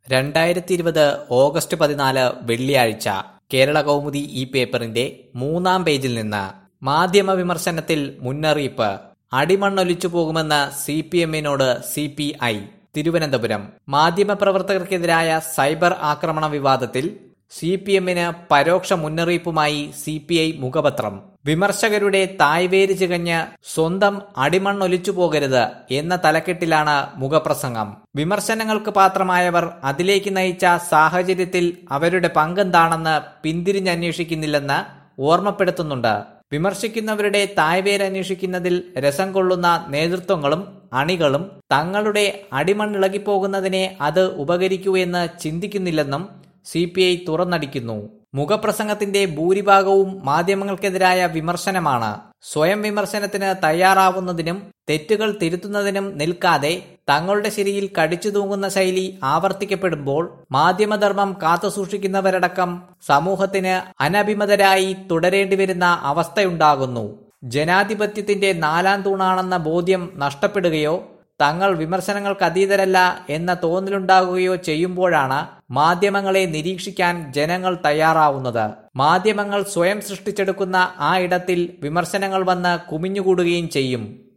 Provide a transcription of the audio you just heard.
രണ്ടായിരത്തി ഇരുപത് ഓഗസ്റ്റ് പതിനാല് വെള്ളിയാഴ്ച കേരള കൗമുദി ഈ പേപ്പറിന്റെ മൂന്നാം പേജിൽ നിന്ന് മാധ്യമ വിമർശനത്തിൽ മുന്നറിയിപ്പ് അടിമണ്ണൊലിച്ചു പോകുമെന്ന് സി പി എമ്മിനോട് സി പി ഐ തിരുവനന്തപുരം മാധ്യമപ്രവർത്തകർക്കെതിരായ സൈബർ ആക്രമണ വിവാദത്തിൽ സി പി എമ്മിന് പരോക്ഷ മുന്നറിയിപ്പുമായി സി പി ഐ മുഖപത്രം വിമർശകരുടെ തായ്വേര് ചികഞ്ഞ് സ്വന്തം അടിമണ്ണൊലിച്ചു പോകരുത് എന്ന തലക്കെട്ടിലാണ് മുഖപ്രസംഗം വിമർശനങ്ങൾക്ക് പാത്രമായവർ അതിലേക്ക് നയിച്ച സാഹചര്യത്തിൽ അവരുടെ പങ്കെന്താണെന്ന് പിന്തിരിഞ്ഞന്വേഷിക്കുന്നില്ലെന്ന് ഓർമ്മപ്പെടുത്തുന്നുണ്ട് വിമർശിക്കുന്നവരുടെ തായ്വേരന്വേഷിക്കുന്നതിൽ രസം കൊള്ളുന്ന നേതൃത്വങ്ങളും അണികളും തങ്ങളുടെ അടിമണ്ണിളകിപ്പോകുന്നതിനെ അത് ഉപകരിക്കൂ എന്ന് ചിന്തിക്കുന്നില്ലെന്നും സി പി ഐ തുറന്നടിക്കുന്നു മുഖപ്രസംഗത്തിന്റെ ഭൂരിഭാഗവും മാധ്യമങ്ങൾക്കെതിരായ വിമർശനമാണ് സ്വയം വിമർശനത്തിന് തയ്യാറാവുന്നതിനും തെറ്റുകൾ തിരുത്തുന്നതിനും നിൽക്കാതെ തങ്ങളുടെ ശരിയിൽ കടിച്ചു തൂങ്ങുന്ന ശൈലി ആവർത്തിക്കപ്പെടുമ്പോൾ മാധ്യമധർമ്മം കാത്തുസൂക്ഷിക്കുന്നവരടക്കം സമൂഹത്തിന് അനഭിമതരായി തുടരേണ്ടിവരുന്ന അവസ്ഥയുണ്ടാകുന്നു ജനാധിപത്യത്തിന്റെ നാലാം തൂണാണെന്ന ബോധ്യം നഷ്ടപ്പെടുകയോ തങ്ങൾ വിമർശനങ്ങൾക്ക് അതീതരല്ല എന്ന തോന്നലുണ്ടാകുകയോ ചെയ്യുമ്പോഴാണ് മാധ്യമങ്ങളെ നിരീക്ഷിക്കാൻ ജനങ്ങൾ തയ്യാറാവുന്നത് മാധ്യമങ്ങൾ സ്വയം സൃഷ്ടിച്ചെടുക്കുന്ന ആ ഇടത്തിൽ വിമർശനങ്ങൾ വന്ന് കുമിഞ്ഞുകൂടുകയും ചെയ്യും